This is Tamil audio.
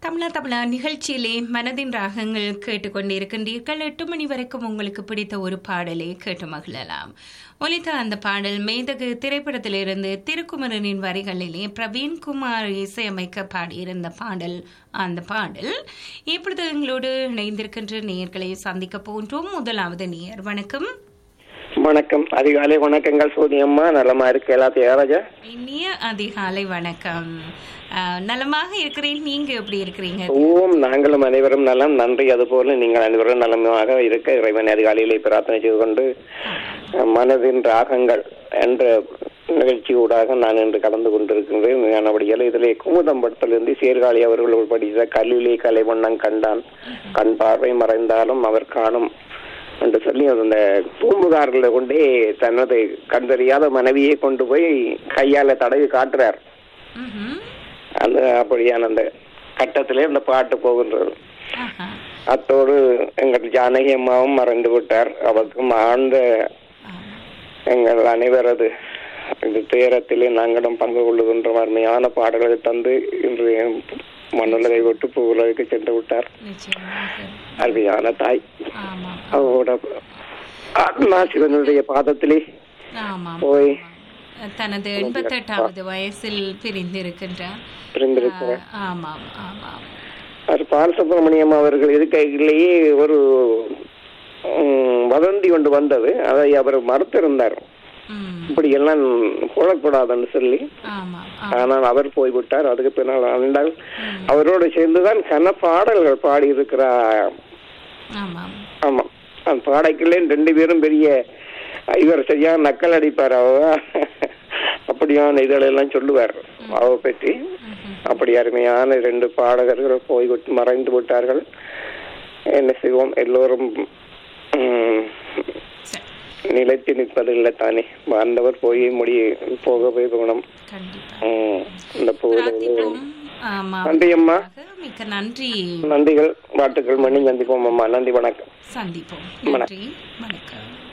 கமலா தமிழா நிகழ்ச்சியிலே மனதின் ராகங்கள் கேட்டுக்கொண்டிருக்கின்றீர்கள் எட்டு மணி வரைக்கும் உங்களுக்கு பிடித்த ஒரு பாடலை கேட்டு மகிழலாம் ஒலித்த அந்த பாடல் மேதகு திரைப்படத்திலிருந்து திருக்குமரனின் வரிகளிலே பிரவீன்குமார் இசையமைக்க பாடியிருந்த பாடல் அந்த பாடல் இப்பொழுது எங்களோடு இணைந்திருக்கின்ற நேயர்களை சந்திக்க போன்றோம் முதலாவது நேயர் வணக்கம் வணக்கம் அதிகாலை வணக்கங்கள் சோதியம்மா நலமா இருக்கு எல்லாத்தையும் ராஜா இனிய அதிகாலை வணக்கம் அஹ், நலமாக இருக்கிறேன் நீங்க எப்படி இருக்கிறீங்க ஓம் நாங்களும் அனைவரும் நலம் நன்றி அதுபோல நீங்கள் அனைவரும் நலமாக இருக்க இறைவன் அதிகாலையிலே பிரார்த்தனை செய்து கொண்டு மனதின் ராகங்கள் என்ற நிகழ்ச்சியூடாக நான் இன்று கலந்து கொண்டிருக்கின்றேன் ஞானபடியால் இதிலே குமுதம்படத்திலிருந்து சீர்காழி அவர்கள் படித்த கல்லிலே கலைவண்ணம் கண்டான் கண் பார்வை மறைந்தாலும் அவர் காணும் என்று சொல்லி அந்த பூம்புகாரில் கொண்டே தனது கண்டறியாத மனைவியை கொண்டு போய் கையால தடவி காட்டுறார் ம்ஹும். அந்த அப்படியான அந்த கட்டத்திலே அந்த பாட்டு போகின்றது ஆஹா. அத்தோடு எங்கள் ஜானகி அம்மாவும் மறைந்து விட்டார் அவருக்கும் ஆழ்ந்த ஆமா. எங்கள் அனைவரது இந்த துயரத்திலே நாங்களும் பங்கு கொள்ளுகின்ற அருமையான பாடல்களை தந்து இன்று மண்ணுலகை விட்டு பூவுலகுக்கு சென்று விட்டார் நிச்சயமாக அருமையான தாய் ஆமாம் அவரோட ஆத்மா சிவனுடைய பாதத்திலே ஆமாம் போய் தனது எண்பத்தெட்டாவது வயசில் பிரிந்திருக்கின்றார் பிரிந்திருக்கிறார் ஆ, ஆமாம் ஆமாம் அது பாலசுப்ரமணியம் அவர்கள் இருக்கையிலேயே ஒரு ம், வதந்தி ஒன்று வந்தது அதை அவர் மறுத்திருந்தார் ம், இப்படி எல்லாம் போடக்கூடாதுன்னு சொல்லி ஆமாம் ஆனால் அவர் போய்விட்டார் அதுக்கு பின்னால் ஆண்டால் அவரோடு சேர்ந்துதான் கன பாடல்கள் பாடி இருக்கிறார் ஆமாம் ஆமா அந்த பாடைக்குள்ளே ரெண்டு பேரும் பெரிய இவர் சரியா நக்கல் அடிப்பார் அவ அப்படியான இதழெல்லாம் சொல்லுவார் அவ பற்றி ம்ஹும். அப்படி அருமையான ரெண்டு பாடகர்கள் போய்விட்டு மறைந்து விட்டார்கள் என்ன செய்வோம் எல்லோரும் ம், சரி, நிலைத்து நிற்பதில்லை தானே வாழ்ந்தவர் போய் முடி போக போய் போகணும் கண்டிப்பா ம், இந்த போது பிரார்த்திப்போம் ஆமாம் நன்றி அம்மா மிக்க நன்றி நன்றிகள் வாழ்த்துக்கள் மணி சந்திப்போம் அம்மா நன்றி வணக்கம் சந்திப்போம் நன்றி வணக்கம்